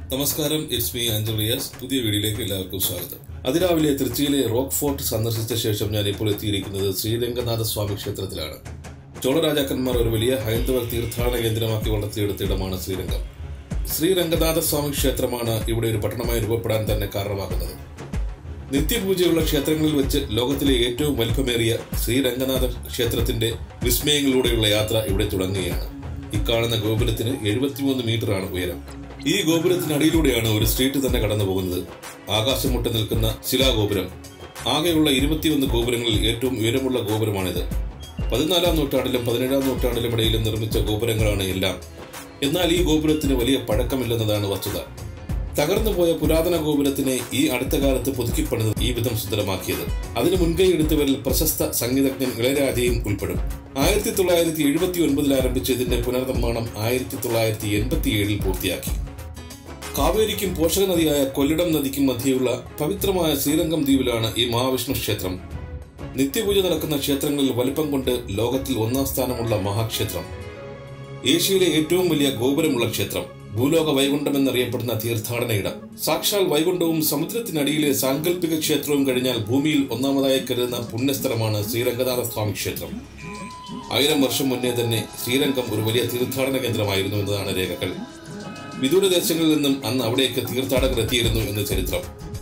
നമസ്കാരം it's me അഞ്ജൽ Riyas പുതിയ വീഡിയോയിലേക്ക് എല്ലാവർക്കും സ്വാഗതം അതിരാവിലെ തൃച്ചിയിലെ റോക്ക് ഫോർട്ട് സന്ദർശിച്ച ശേഷം ഞാൻ ഇപ്പോൾ എത്തിയിരിക്കുന്നത് ശ്രീരംഗനാഥ സ്വാമി ക്ഷേത്രത്തിലാണ് ചോള രാജാക്കന്മാർ ഒരു വലിയ ഹൈന്ദവ തീർത്ഥാടന കേന്ദ്രമാക്കി വളർത്തിയെടുത്ത ഇടമാണ് ശ്രീരംഗം ശ്രീരംഗനാഥ സ്വാമി ക്ഷേത്രമാണ് ഇവിടെ ഒരു പട്ടണമായി രൂപപ്പെടാൻ തന്നെ കാരണമാകുന്നത് നിത്യപൂജയുള്ള ക്ഷേത്രങ്ങളിൽ വെച്ച് ലോകത്തിലെ ഏറ്റവും വലിപ്പമേറിയ ശ്രീരംഗനാഥ ക്ഷേത്രത്തിന്റെ വിസ്മയങ്ങളിലൂടെയുള്ള യാത്ര ഇവിടെ തുടങ്ങുകയാണ് ഇക്കാണുന്ന ഗോപുരത്തിന് എഴുപത്തിമൂന്ന് മീറ്ററാണ് ഉയരം ഈ ഗോപുരത്തിനടിയിലൂടെയാണ് ഒരു സ്ട്രീറ്റ് തന്നെ കടന്നു പോകുന്നത് ആകാശം മുട്ട നിൽക്കുന്ന ശിലാഗോപുരം ആകെയുള്ള ഇരുപത്തിയൊന്ന് ഗോപുരങ്ങളിൽ ഏറ്റവും ഉയരമുള്ള ഗോപുരമാണിത് പതിനാലാം നൂറ്റാണ്ടിലും പതിനേഴാം നൂറ്റാണ്ടിലും ഇടയിലും നിർമ്മിച്ച ഗോപുരങ്ങളാണ് എല്ലാം എന്നാൽ ഈ ഗോപുരത്തിന് വലിയ പഴക്കമില്ലെന്നതാണ് വസ്തുത തകർന്നുപോയ പുരാതന ഗോപുരത്തിനെ ഈ അടുത്ത കാലത്ത് പുതുക്കിപ്പണിത് ഈ വിധം സുന്ദരമാക്കിയത് അതിന് മുൻകൈ എടുത്തവരിൽ പ്രശസ്ത സംഗീതജ്ഞൻ ഇളയരാജയും ഉൾപ്പെടും ആയിരത്തി തൊള്ളായിരത്തി എഴുപത്തി ഒൻപതിൽ ആരംഭിച്ച ഇതിന്റെ പുനർനിർമ്മാണം ആയിരത്തി തൊള്ളായിരത്തി എൺപത്തി ഏഴിൽ പൂർത്തിയാക്കി കാവേരിക്കും പോഷക നദിയായ കൊല്ലിടം നദിക്കും മധ്യയുള്ള പവിത്രമായ ശ്രീരംഗം ദ്വീപിലാണ് ഈ മഹാവിഷ്ണു ക്ഷേത്രം നിത്യപൂജ നടക്കുന്ന ക്ഷേത്രങ്ങളിൽ വലിപ്പം കൊണ്ട് ലോകത്തിൽ ഒന്നാം സ്ഥാനമുള്ള മഹാക്ഷേത്രം ഏഷ്യയിലെ ഏറ്റവും വലിയ ഗോപുരമുള്ള ക്ഷേത്രം ഭൂലോക വൈകുണ്ഠം എന്നറിയപ്പെടുന്ന തീർത്ഥാടന ഇടം സാക്ഷാൽ വൈകുണ്ഠവും സമുദ്രത്തിനടിയിലെ സാങ്കല്പിക ക്ഷേത്രവും കഴിഞ്ഞാൽ ഭൂമിയിൽ ഒന്നാമതായി കരുതുന്ന പുണ്യസ്ഥലമാണ് ശ്രീരംഗനാഥ സ്വാമി ക്ഷേത്രം ആയിരം വർഷം മുന്നേ തന്നെ ശ്രീരംഗം ഒരു വലിയ തീർത്ഥാടന കേന്ദ്രമായിരുന്നു എന്നതാണ് രേഖകൾ വിദൂര ദേശങ്ങളിൽ നിന്നും അന്ന് അവിടേക്ക് തീർത്ഥാടകർ എത്തിയിരുന്നു എന്ന് ചരിത്രം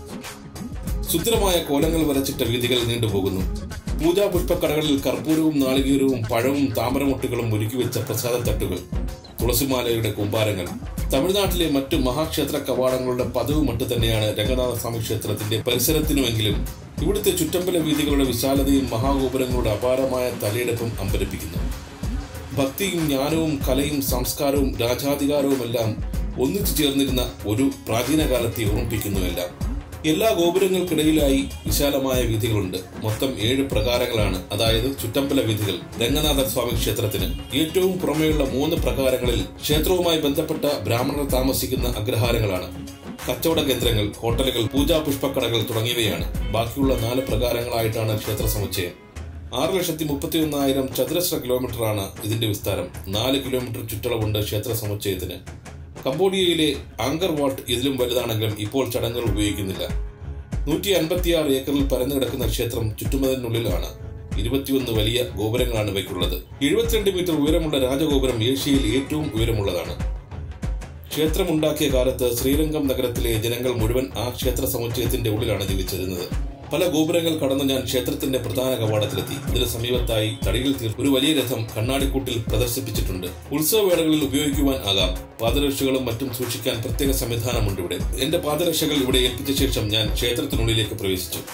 സുന്ദരമായ കോലങ്ങൾ വരച്ചിട്ട വീതികൾ നീണ്ടുപോകുന്നു പൂജാ പുഷ്പക്കടകളിൽ കർപ്പൂരവും നാളികേരവും പഴവും താമരമുട്ടുകളും ഒരുക്കിവെച്ച പ്രസാദ തട്ടുകൾ തുളസിമാലയുടെ കുമ്പാരങ്ങൾ തമിഴ്നാട്ടിലെ മറ്റു മഹാക്ഷേത്ര കവാടങ്ങളുടെ പതിവ് മട്ട് തന്നെയാണ് രംഗനാഥ സ്വാമി ക്ഷേത്രത്തിന്റെ പരിസരത്തിനുമെങ്കിലും ഇവിടുത്തെ ചുറ്റമ്പല വീതികളുടെ വിശാലതയും മഹാഗോപുരങ്ങളുടെ അപാരമായ തലയെടുപ്പും അമ്പരപ്പിക്കുന്നു ഭക്തിയും ജ്ഞാനവും കലയും സംസ്കാരവും രാജാധികാരവുമെല്ലാം ഒന്നിച്ചു ചേർന്നിരുന്ന ഒരു പ്രാചീന കാലത്തെ ഓർമ്മിപ്പിക്കുന്നുവെല്ലാം എല്ലാ ഗോപുരങ്ങൾക്കിടയിലായി വിശാലമായ വീഥികളുണ്ട് മൊത്തം ഏഴ് പ്രകാരങ്ങളാണ് അതായത് ചുറ്റമ്പല വീഥികൾ രംഗനാഥ സ്വാമി ക്ഷേത്രത്തിന് ഏറ്റവും പുറമെയുള്ള മൂന്ന് പ്രകാരങ്ങളിൽ ക്ഷേത്രവുമായി ബന്ധപ്പെട്ട ബ്രാഹ്മണർ താമസിക്കുന്ന അഗ്രഹാരങ്ങളാണ് കച്ചവട കേന്ദ്രങ്ങൾ ഹോട്ടലുകൾ പൂജാ പുഷ്പക്കടകൾ തുടങ്ങിയവയാണ് ബാക്കിയുള്ള നാല് പ്രകാരങ്ങളായിട്ടാണ് ക്ഷേത്ര സമുച്ചയം ആറ് ലക്ഷത്തി മുപ്പത്തി ഒന്നായിരം ചതുരശ്ര കിലോമീറ്ററാണ് ഇതിന്റെ വിസ്താരം നാല് കിലോമീറ്റർ ചുറ്റളവുണ്ട് ക്ഷേത്ര സമുച്ചയത്തിന് കംബോഡിയയിലെ ആങ്കർ വാട്ട് ഇതിലും വലുതാണെങ്കിലും ഇപ്പോൾ ചടങ്ങുകൾ ഉപയോഗിക്കുന്നില്ല നൂറ്റി അൻപത്തിയാറ് ഏക്കറിൽ പരന്നു കിടക്കുന്ന ക്ഷേത്രം ചുറ്റുമതിനുള്ളിലാണ് ഇരുപത്തിയൊന്ന് വലിയ ഗോപുരങ്ങളാണ് ഇവയ്ക്കുള്ളത് എഴുപത്തിരണ്ട് മീറ്റർ ഉയരമുള്ള രാജഗോപുരം ഏഷ്യയിൽ ഏറ്റവും ഉയരമുള്ളതാണ് ക്ഷേത്രമുണ്ടാക്കിയ കാലത്ത് ശ്രീരംഗം നഗരത്തിലെ ജനങ്ങൾ മുഴുവൻ ആ ക്ഷേത്ര സമുച്ചയത്തിന്റെ ഉള്ളിലാണ് ജീവിച്ചിരുന്നത് പല ഗോപുരങ്ങൾ കടന്ന് ഞാൻ ക്ഷേത്രത്തിന്റെ പ്രധാന കവാടത്തിലെത്തി ഇതിന് സമീപത്തായി തടിയിൽ തീർ ഒരു വലിയ രഥം കണ്ണാടിക്കൂട്ടിൽ പ്രദർശിപ്പിച്ചിട്ടുണ്ട് ഉത്സവവേളകളിൽ ഉപയോഗിക്കുവാൻ ആകാം പാദരക്ഷകളും മറ്റും സൂക്ഷിക്കാൻ പ്രത്യേക സംവിധാനമുണ്ട് ഇവിടെ എന്റെ പാദരക്ഷകൾ ഇവിടെ ഏൽപ്പിച്ച ശേഷം ഞാൻ ക്ഷേത്രത്തിനുള്ളിലേക്ക് പ്രവേശിച്ചു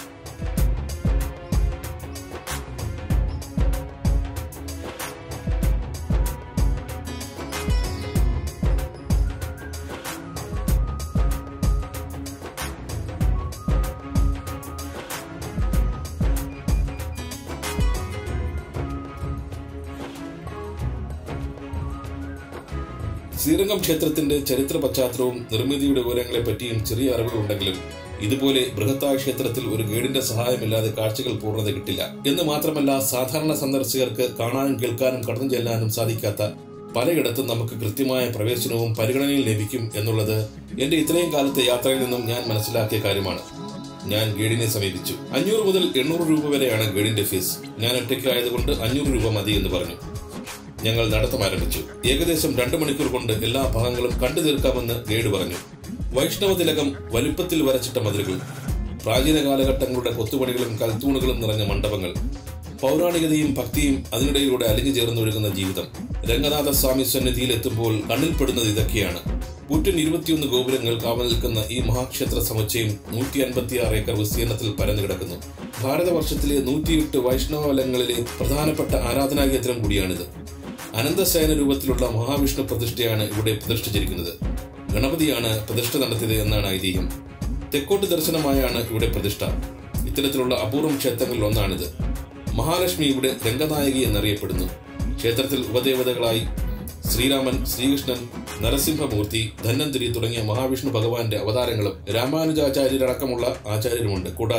ശ്രീരംഗം ക്ഷേത്രത്തിന്റെ ചരിത്ര പശ്ചാത്തലവും നിർമ്മിതിയുടെ വിവരങ്ങളെ പറ്റിയും ചെറിയ അറിവുകളുണ്ടെങ്കിലും ഇതുപോലെ ബൃഹത്തായ ക്ഷേത്രത്തിൽ ഒരു ഗൈഡിന്റെ സഹായമില്ലാതെ കാഴ്ചകൾ പൂർണ്ണത കിട്ടില്ല എന്ന് മാത്രമല്ല സാധാരണ സന്ദർശകർക്ക് കാണാനും കേൾക്കാനും കടന്നു ചെല്ലാനും സാധിക്കാത്ത പലയിടത്തും നമുക്ക് കൃത്യമായ പ്രവേശനവും പരിഗണനയും ലഭിക്കും എന്നുള്ളത് എന്റെ ഇത്രയും കാലത്തെ യാത്രയിൽ നിന്നും ഞാൻ മനസ്സിലാക്കിയ കാര്യമാണ് ഞാൻ ഗൈഡിനെ സമീപിച്ചു അഞ്ഞൂറ് മുതൽ എണ്ണൂറ് രൂപ വരെയാണ് ഗൈഡിന്റെ ഫീസ് ഞാൻ ഒറ്റയ്ക്ക് ആയതുകൊണ്ട് അഞ്ഞൂറ് രൂപ മതി എന്ന് പറഞ്ഞു ഞങ്ങൾ നടത്തം ആരംഭിച്ചു ഏകദേശം രണ്ടു മണിക്കൂർ കൊണ്ട് എല്ലാ ഭാഗങ്ങളും കണ്ടു തീർക്കാമെന്ന് ഗൈഡ് പറഞ്ഞു വൈഷ്ണവ തിലകം വലുപ്പത്തിൽ വരച്ചിട്ട മതിലുകൾ പ്രാചീന കാലഘട്ടങ്ങളുടെ കൊത്തുപണികളും കൽത്തൂണുകളും നിറഞ്ഞ മണ്ഡപങ്ങൾ പൗരാണികതയും ഭക്തിയും അതിനിടയിലൂടെ അലിഞ്ഞു ചേർന്നൊഴുകുന്ന ജീവിതം രംഗനാഥ സ്വാമി സന്നിധിയിൽ എത്തുമ്പോൾ കണ്ണിൽപ്പെടുന്നത് ഇതൊക്കെയാണ് കൂറ്റൻ ഇരുപത്തിയൊന്ന് ഗോപുരങ്ങൾ കാവൽ നിൽക്കുന്ന ഈ മഹാക്ഷേത്ര സമുച്ചയം നൂറ്റി അൻപത്തിയാറ് ഏക്കർ വിസ്തീർണത്തിൽ പരന്നു കിടക്കുന്നു ഭാരതവർഷത്തിലെ നൂറ്റിയെട്ട് വൈഷ്ണവലങ്ങളിലെ പ്രധാനപ്പെട്ട ആരാധനാകേന്ദ്രം കൂടിയാണിത് അനന്തശയന രൂപത്തിലുള്ള മഹാവിഷ്ണു പ്രതിഷ്ഠയാണ് ഇവിടെ പ്രതിഷ്ഠിച്ചിരിക്കുന്നത് ഗണപതിയാണ് പ്രതിഷ്ഠ നടത്തിയത് എന്നാണ് ഐതിഹ്യം തെക്കോട്ട് ദർശനമായാണ് ഇവിടെ പ്രതിഷ്ഠ ഇത്തരത്തിലുള്ള അപൂർവം ക്ഷേത്രങ്ങളിൽ ഒന്നാണിത് മഹാലക്ഷ്മി ഇവിടെ രംഗനായകി എന്നറിയപ്പെടുന്നു ക്ഷേത്രത്തിൽ ഉപദേവതകളായി ശ്രീരാമൻ ശ്രീകൃഷ്ണൻ നരസിംഹമൂർത്തി ധന്വന്തരി തുടങ്ങിയ മഹാവിഷ്ണു ഭഗവാന്റെ അവതാരങ്ങളും രാമാനുജാചാര്യരടക്കമുള്ള ആചാര്യരുമുണ്ട് കൂടാതെ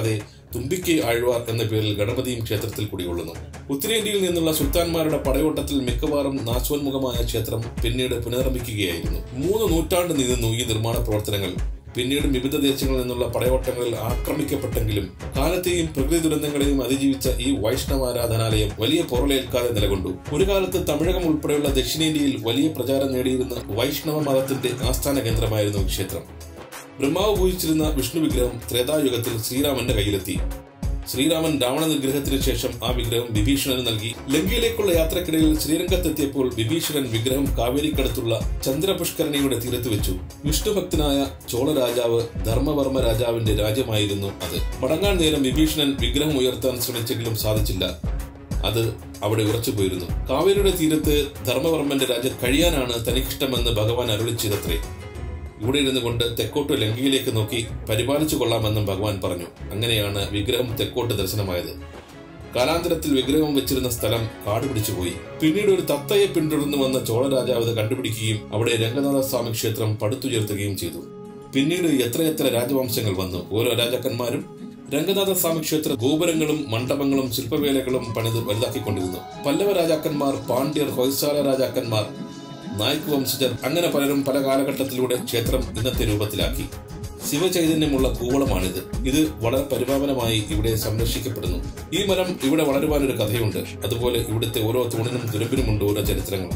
തുമ്പിക്കൈ ആഴ്വാർ എന്ന പേരിൽ ഗണപതിയും ക്ഷേത്രത്തിൽ കുടികൊള്ളുന്നു ഉത്തരേന്ത്യയിൽ നിന്നുള്ള സുൽത്താൻമാരുടെ പടയോട്ടത്തിൽ മിക്കവാറും നാശോന്മുഖമായ ക്ഷേത്രം പിന്നീട് പുനർനിർമ്മിക്കുകയായിരുന്നു മൂന്ന് നൂറ്റാണ്ട് നീളുന്നു ഈ നിർമ്മാണ പ്രവർത്തനങ്ങൾ പിന്നീട് വിവിധ ദേശങ്ങളിൽ നിന്നുള്ള പടയോട്ടങ്ങളിൽ ആക്രമിക്കപ്പെട്ടെങ്കിലും കാലത്തെയും പ്രകൃതി ദുരന്തങ്ങളെയും അതിജീവിച്ച ഈ വൈഷ്ണവാരാധനാലയം വലിയ പൊറലേൽക്കാതെ നിലകൊണ്ടു ഒരു കാലത്ത് തമിഴകം ഉൾപ്പെടെയുള്ള ദക്ഷിണേന്ത്യയിൽ വലിയ പ്രചാരം നേടിയിരുന്ന വൈഷ്ണവ മതത്തിന്റെ ആസ്ഥാന കേന്ദ്രമായിരുന്നു ഈ ക്ഷേത്രം ബ്രഹ്മാവ് പൂജിച്ചിരുന്ന വിഷ്ണു വിഗ്രഹം ത്രേതായുഗത്തിൽ ശ്രീരാമന്റെ കയ്യിലെത്തി ശ്രീരാമൻ രാവണ നിഗ്രഹത്തിന് ശേഷം ആ വിഗ്രഹം വിഭീഷണന് നൽകി ലങ്കയിലേക്കുള്ള യാത്രക്കിടയിൽ ശ്രീരംഗത്തെത്തിയപ്പോൾ വിഭീഷണൻ വിഗ്രഹം കാവേരിക്കടുത്തുള്ള ചന്ദ്രപുഷ്കരണിയുടെ തീരത്ത് വെച്ചു വിഷ്ണുഭക്തനായ ചോള രാജാവ് ധർമ്മവർമ്മ രാജാവിന്റെ രാജ്യമായിരുന്നു അത് മടങ്ങാൻ നേരം വിഭീഷണൻ വിഗ്രഹം ഉയർത്താൻ ശ്രമിച്ചെങ്കിലും സാധിച്ചില്ല അത് അവിടെ ഉറച്ചുപോയിരുന്നു കാവേരിയുടെ തീരത്ത് ധർമ്മവർമ്മന്റെ രാജ്യം കഴിയാനാണ് തനിക്കിഷ്ടമെന്ന് ഭഗവാൻ അരുളി ചെയ്തത്രേ ഇവിടെ ഇരുന്നു കൊണ്ട് തെക്കോട്ട് ലങ്കയിലേക്ക് നോക്കി പരിപാലിച്ചു കൊള്ളാമെന്നും ഭഗവാൻ പറഞ്ഞു അങ്ങനെയാണ് വിഗ്രഹം തെക്കോട്ട് ദർശനമായത് കാലാന്തരത്തിൽ വിഗ്രഹം വെച്ചിരുന്ന സ്ഥലം കാട് പിടിച്ചുപോയി പിന്നീട് ഒരു തത്തയെ പിന്തുടർന്നു വന്ന ചോള രാജാവ് അത് കണ്ടുപിടിക്കുകയും അവിടെ രംഗനാഥ സ്വാമി ക്ഷേത്രം പടുത്തുയർത്തുകയും ചെയ്തു പിന്നീട് എത്രയെത്ര രാജവംശങ്ങൾ വന്നു ഓരോ രാജാക്കന്മാരും രംഗനാഥ സ്വാമി ക്ഷേത്ര ഗോപുരങ്ങളും മണ്ഡപങ്ങളും ശില്പവേലകളും പണിത് വലുതാക്കിക്കൊണ്ടിരുന്നു പല്ലവ രാജാക്കന്മാർ പാണ്ഡ്യർ ഹൊയ്സാല രാജാക്കന്മാർ നായ്ക്ക് വംശജർ അങ്ങനെ പലരും പല കാലഘട്ടത്തിലൂടെ ക്ഷേത്രം ഇന്നത്തെ രൂപത്തിലാക്കി ശിവചൈതന്യമുള്ള കൂവളമാണിത് ഇത് വളരെ പരിപാവനമായി ഇവിടെ സംരക്ഷിക്കപ്പെടുന്നു ഈ മരം ഇവിടെ വളരുവാൻ ഒരു കഥയുണ്ട് അതുപോലെ ഇവിടുത്തെ ഓരോ തൂണിനും തുരമ്പിനുമുണ്ട് ഓരോ ചരിത്രങ്ങൾ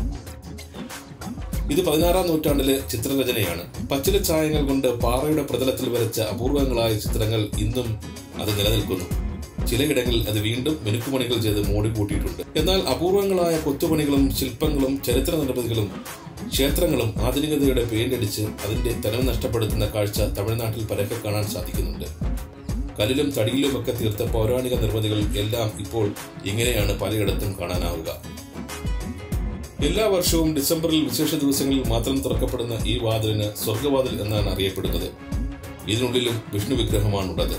ഇത് പതിനാറാം നൂറ്റാണ്ടിലെ ചിത്രരചനയാണ് പച്ചില ഛായങ്ങൾ കൊണ്ട് പാറയുടെ പ്രതലത്തിൽ വരച്ച അപൂർവങ്ങളായ ചിത്രങ്ങൾ ഇന്നും അത് നിലനിൽക്കുന്നു ചിലയിടങ്ങളിൽ അത് വീണ്ടും മിനുക്കുപണികൾ ചെയ്ത് മോടി കൂട്ടിയിട്ടുണ്ട് എന്നാൽ അപൂർവങ്ങളായ കൊത്തുപണികളും ശില്പങ്ങളും ചരിത്ര നിർമ്മിതികളും ക്ഷേത്രങ്ങളും ആധുനികതയുടെ പെയിന്റടിച്ച് അതിന്റെ തനവ് നഷ്ടപ്പെടുത്തുന്ന കാഴ്ച തമിഴ്നാട്ടിൽ പരക്കെ കാണാൻ സാധിക്കുന്നുണ്ട് കല്ലിലും തടിയിലുമൊക്കെ തീർത്ത പൗരാണിക നിർമ്മിതികൾ എല്ലാം ഇപ്പോൾ ഇങ്ങനെയാണ് പലയിടത്തും കാണാനാവുക എല്ലാ വർഷവും ഡിസംബറിൽ വിശേഷ ദിവസങ്ങളിൽ മാത്രം തുറക്കപ്പെടുന്ന ഈ വാതിലിന് സ്വർഗവാതിൽ എന്നാണ് അറിയപ്പെടുന്നത് ഇതിനുള്ളിലും വിഷ്ണു വിഗ്രഹമാണുള്ളത്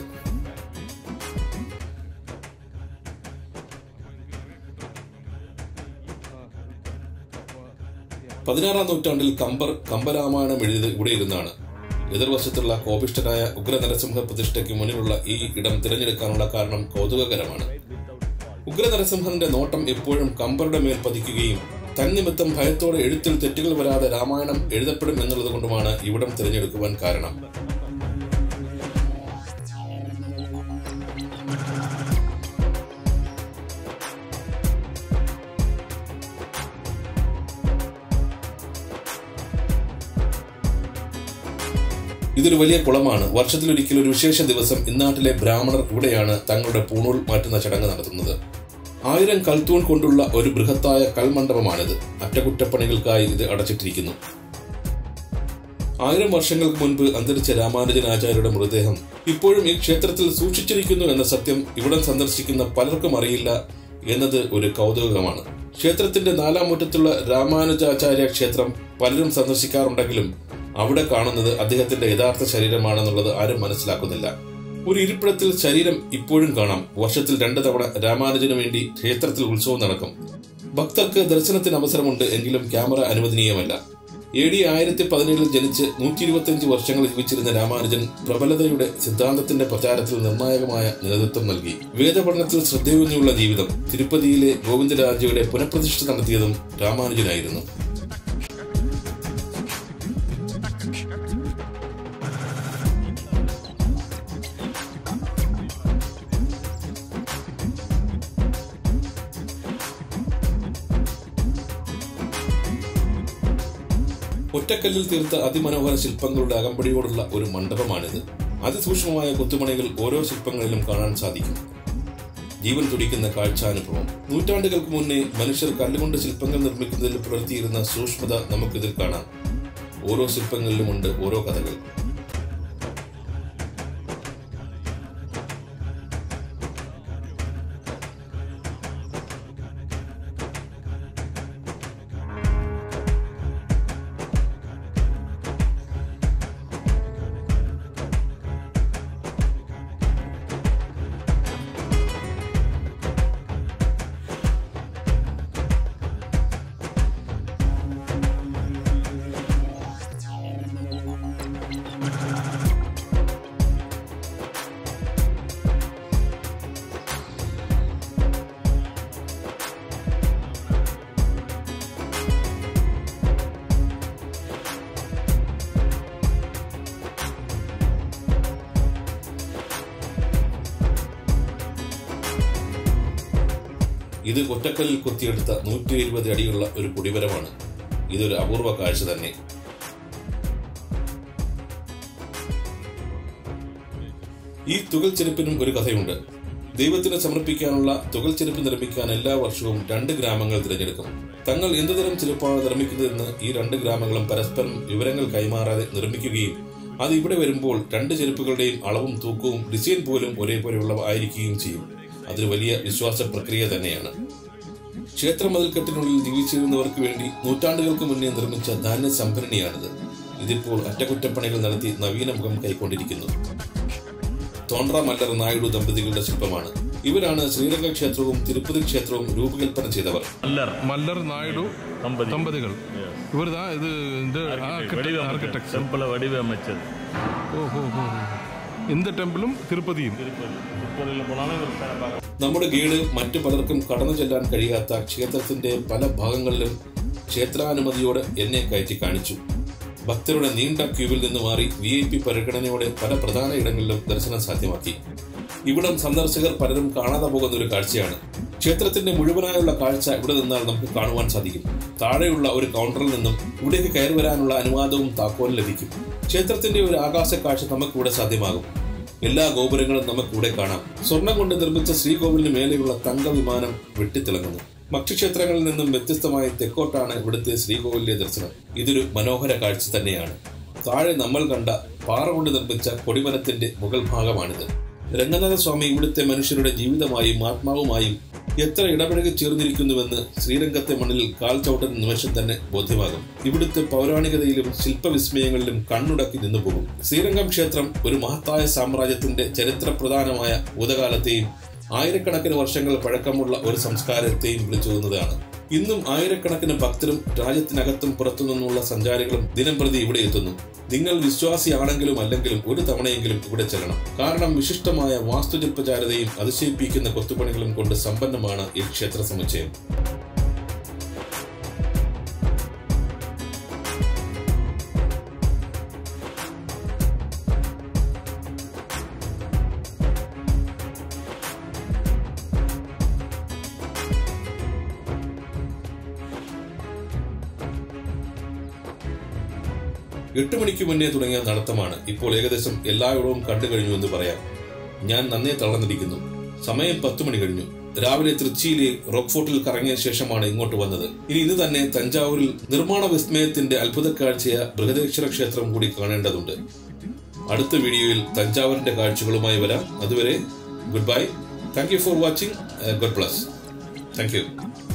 പതിനാറാം നൂറ്റാണ്ടിൽ കമ്പർ കമ്പരാമായണം എഴുതിയത് ഇവിടെ ഇരുന്നാണ് എതിർവശത്തുള്ള കോപിഷ്ഠനായ ഉഗ്ര നരസിംഹ പ്രതിഷ്ഠയ്ക്ക് മുന്നിലുള്ള ഈ ഇടം തിരഞ്ഞെടുക്കാനുള്ള കാരണം കൗതുകകരമാണ് ഉഗ്ര നരസിംഹന്റെ നോട്ടം എപ്പോഴും കമ്പറുടെ മേൽ പതിക്കുകയും തന്നിമിത്തം ഭയത്തോടെ എഴുത്തിൽ തെറ്റുകൾ വരാതെ രാമായണം എഴുതപ്പെടും എന്നുള്ളത് കൊണ്ടുമാണ് ഇവിടം തിരഞ്ഞെടുക്കുവാൻ കാരണം ഇതൊരു വലിയ കുളമാണ് വർഷത്തിലൊരിക്കൽ ഒരു വിശേഷ ദിവസം ഇന്നാട്ടിലെ ബ്രാഹ്മണർ ഇവിടെയാണ് തങ്ങളുടെ പൂണൂൽ മാറ്റുന്ന ചടങ്ങ് നടത്തുന്നത് ആയിരം കൽത്തൂൺ കൊണ്ടുള്ള ഒരു ബൃഹത്തായ കൽമണ്ഡപമാണിത് അറ്റകുറ്റപ്പണികൾക്കായി ഇത് അടച്ചിട്ടിരിക്കുന്നു ആയിരം വർഷങ്ങൾക്ക് മുൻപ് അന്തരിച്ച രാമാനുജൻ ആചാര്യരുടെ മൃതദേഹം ഇപ്പോഴും ഈ ക്ഷേത്രത്തിൽ സൂക്ഷിച്ചിരിക്കുന്നു എന്ന സത്യം ഇവിടം സന്ദർശിക്കുന്ന പലർക്കും അറിയില്ല എന്നത് ഒരു കൗതുകമാണ് ക്ഷേത്രത്തിന്റെ നാലാം മുറ്റത്തുള്ള രാമാനുജാചാര്യ ക്ഷേത്രം പലരും സന്ദർശിക്കാറുണ്ടെങ്കിലും അവിടെ കാണുന്നത് അദ്ദേഹത്തിന്റെ യഥാർത്ഥ ശരീരമാണെന്നുള്ളത് ആരും മനസ്സിലാക്കുന്നില്ല ഒരു ഇരിപ്പിടത്തിൽ ശരീരം ഇപ്പോഴും കാണാം വർഷത്തിൽ രണ്ടു തവണ രാമാനുജന് വേണ്ടി ക്ഷേത്രത്തിൽ ഉത്സവം നടക്കും ഭക്തർക്ക് ദർശനത്തിന് അവസരമുണ്ട് എങ്കിലും ക്യാമറ അനുവദനീയമല്ല എ ഡി ആയിരത്തി പതിനേഴിൽ ജനിച്ച് നൂറ്റി ഇരുപത്തിയഞ്ച് വർഷങ്ങൾ ജീവിച്ചിരുന്ന രാമാനുജൻ പ്രബലതയുടെ സിദ്ധാന്തത്തിന്റെ പ്രചാരത്തിൽ നിർണായകമായ നേതൃത്വം നൽകി വേദപഠനത്തിൽ ശ്രദ്ധയൂന്നിയുള്ള ജീവിതം തിരുപ്പതിയിലെ ഗോവിന്ദരാജയുടെ പുനഃപ്രതിഷ്ഠ നടത്തിയതും രാമാനുജനായിരുന്നു ഒറ്റക്കല്ലിൽ തീർത്ത അതിമനോഹര ശില്പങ്ങളുടെ അകമ്പടിയോടുള്ള ഒരു മണ്ഡപമാണിത് അതിസൂക്ഷ്മമായ കൊത്തുപണികൾ ഓരോ ശില്പങ്ങളിലും കാണാൻ സാധിക്കും ജീവൻ തുടിക്കുന്ന കാഴ്ചാനുഭവം നൂറ്റാണ്ടുകൾക്ക് മുന്നേ മനുഷ്യർ കല്ലുകൊണ്ട് ശില്പങ്ങൾ നിർമ്മിക്കുന്നതിൽ പുലർത്തിയിരുന്ന സൂക്ഷ്മത നമുക്കിതിൽ കാണാം ഓരോ ശില്പങ്ങളിലുമുണ്ട് ഓരോ കഥകൾ ഇത് ഒറ്റക്കല്ലിൽ കൊത്തിയെടുത്ത നൂറ്റി എഴുപത് അടിയുള്ള ഒരു കുടിമരമാണ് ഇതൊരു അപൂർവ കാഴ്ച തന്നെ ഈ തുകൽ ചെരുപ്പിനും ഒരു കഥയുണ്ട് ദൈവത്തിന് സമർപ്പിക്കാനുള്ള തുകൽ ചെരുപ്പ് നിർമ്മിക്കാൻ എല്ലാ വർഷവും രണ്ട് ഗ്രാമങ്ങൾ തിരഞ്ഞെടുക്കും തങ്ങൾ എന്തുതരം ചെരുപ്പാണ് നിർമ്മിക്കുന്നതെന്ന് ഈ രണ്ട് ഗ്രാമങ്ങളും പരസ്പരം വിവരങ്ങൾ കൈമാറാതെ നിർമ്മിക്കുകയും അത് ഇവിടെ വരുമ്പോൾ രണ്ട് ചെരുപ്പുകളുടെയും അളവും തൂക്കവും ഡിസൈൻ പോലും ഒരേപോലെയുള്ളവ ആയിരിക്കുകയും ചെയ്യും അതൊരു വലിയ വിശ്വാസ പ്രക്രിയ തന്നെയാണ് ക്ഷേത്ര മതിൽക്കെട്ടിനുള്ളിൽ ജീവിച്ചിരുന്നവർക്ക് വേണ്ടി നൂറ്റാണ്ടുകൾക്ക് മുന്നേ നിർമ്മിച്ച ധാന്യ സംഭരണിയാണിത് ഇതിപ്പോൾ അറ്റകുറ്റപ്പണികൾ നടത്തി നവീന മുഖം കൈക്കൊണ്ടിരിക്കുന്നു തോണ്ട്ര മല്ലർ നായിഡു ദമ്പതികളുടെ ശില്പമാണ് ഇവരാണ് ശ്രീരംഗ ക്ഷേത്രവും തിരുപ്പതി ക്ഷേത്രവും രൂപകൽപ്പന ചെയ്തവർ மல்லர் மல்லர் நாயுடு தம்பதி தம்பதிகள் இவர் தான் இது இந்த வடிவமைச்சது ஆர்கிடெக்ட் டெம்பிளை வடிவமைச்சது ஓஹோ ஹோ இந்த டெம்பிளும் திருப்பதியும் திருப்பதி திருப்பதியில் போனாலும் இவர் பேரை பார்க்க നമ്മുടെ ഗൈഡ് മറ്റു പലർക്കും കടന്നു ചെല്ലാൻ കഴിയാത്ത ക്ഷേത്രത്തിന്റെ പല ഭാഗങ്ങളിലും ക്ഷേത്രാനുമതിയോടെ എന്നെ കയറ്റി കാണിച്ചു ഭക്തരുടെ നീണ്ട ക്യൂവിൽ നിന്ന് മാറി വി ഐ പി പരിഗണനയോടെ പല പ്രധാന ഇടങ്ങളിലും ദർശനം സാധ്യമാക്കി ഇവിടം സന്ദർശകർ പലരും കാണാതെ പോകുന്ന ഒരു കാഴ്ചയാണ് ക്ഷേത്രത്തിന്റെ മുഴുവനായുള്ള കാഴ്ച ഇവിടെ നിന്നാൽ നമുക്ക് കാണുവാൻ സാധിക്കും താഴെയുള്ള ഒരു കൗണ്ടറിൽ നിന്നും ഇവിടേക്ക് കയറി വരാനുള്ള അനുവാദവും താക്കോലും ലഭിക്കും ക്ഷേത്രത്തിന്റെ ഒരു ആകാശ കാഴ്ച നമുക്ക് ഇവിടെ സാധ്യമാകും എല്ലാ ഗോപുരങ്ങളും നമുക്ക് ഇവിടെ കാണാം സ്വർണം കൊണ്ട് നിർമ്മിച്ച ശ്രീകോവിലിന് മേലെയുള്ള തങ്ക വിമാനം വെട്ടിത്തിളങ്ങുന്നു മറ്റു ക്ഷേത്രങ്ങളിൽ നിന്നും വ്യത്യസ്തമായി തെക്കോട്ടാണ് ഇവിടുത്തെ ശ്രീകോവിലിലെ ദർശനം ഇതൊരു മനോഹര കാഴ്ച തന്നെയാണ് താഴെ നമ്മൾ കണ്ട പാറ കൊണ്ട് നിർമ്മിച്ച കൊടിമരത്തിന്റെ മുകൾ ഭാഗമാണിത് രംഗനാഥ സ്വാമി ഇവിടുത്തെ മനുഷ്യരുടെ ജീവിതമായും ആത്മാവുമായും എത്ര ഇടപഴകി ചേർന്നിരിക്കുന്നുവെന്ന് ശ്രീരംഗത്തെ മണ്ണിൽ കാൽ ചവിട്ടുന്ന നിമിഷം തന്നെ ബോധ്യമാകും ഇവിടുത്തെ പൗരാണികതയിലും ശില്പവിസ്മയങ്ങളിലും കണ്ണുടക്കി നിന്നുപോകും ശ്രീരംഗം ക്ഷേത്രം ഒരു മഹത്തായ സാമ്രാജ്യത്തിന്റെ ചരിത്രപ്രധാനമായ ഭൂതകാലത്തെയും ആയിരക്കണക്കിന് വർഷങ്ങൾ പഴക്കമുള്ള ഒരു സംസ്കാരത്തെയും വിളിച്ചോതുന്നതാണ് ഇന്നും ആയിരക്കണക്കിന് ഭക്തരും രാജ്യത്തിനകത്തും പുറത്തു നിന്നുള്ള സഞ്ചാരികളും ദിനംപ്രതി ഇവിടെ എത്തുന്നു നിങ്ങൾ വിശ്വാസിയാണെങ്കിലും അല്ലെങ്കിലും ഒരു തവണയെങ്കിലും ഇവിടെ ചെല്ലണം കാരണം വിശിഷ്ടമായ വാസ്തുശില്പചാരതയും അതിശയിപ്പിക്കുന്ന കൊത്തുപണികളും കൊണ്ട് സമ്പന്നമാണ് ഈ ക്ഷേത്ര സമുച്ചയം എട്ട് മണിക്ക് മുന്നേ തുടങ്ങിയ നടത്തമാണ് ഇപ്പോൾ ഏകദേശം എല്ലായിടവും കണ്ടു കഴിഞ്ഞു എന്ന് പറയാം ഞാൻ നന്നേ തളർന്നിരിക്കുന്നു സമയം പത്തു മണി കഴിഞ്ഞു രാവിലെ തൃച്ചിയിലെ റോക്ക്ഫോർട്ടിൽ കറങ്ങിയ ശേഷമാണ് ഇങ്ങോട്ട് വന്നത് ഇനി ഇന്ന് തന്നെ തഞ്ചാവൂരിൽ നിർമ്മാണ വിസ്മയത്തിന്റെ അത്ഭുത കാഴ്ചയ ബൃഹദേശ്വര ക്ഷേത്രം കൂടി കാണേണ്ടതുണ്ട് അടുത്ത വീഡിയോയിൽ തഞ്ചാവൂരിന്റെ കാഴ്ചകളുമായി വരാം അതുവരെ good bye thank you for watching good plus thank U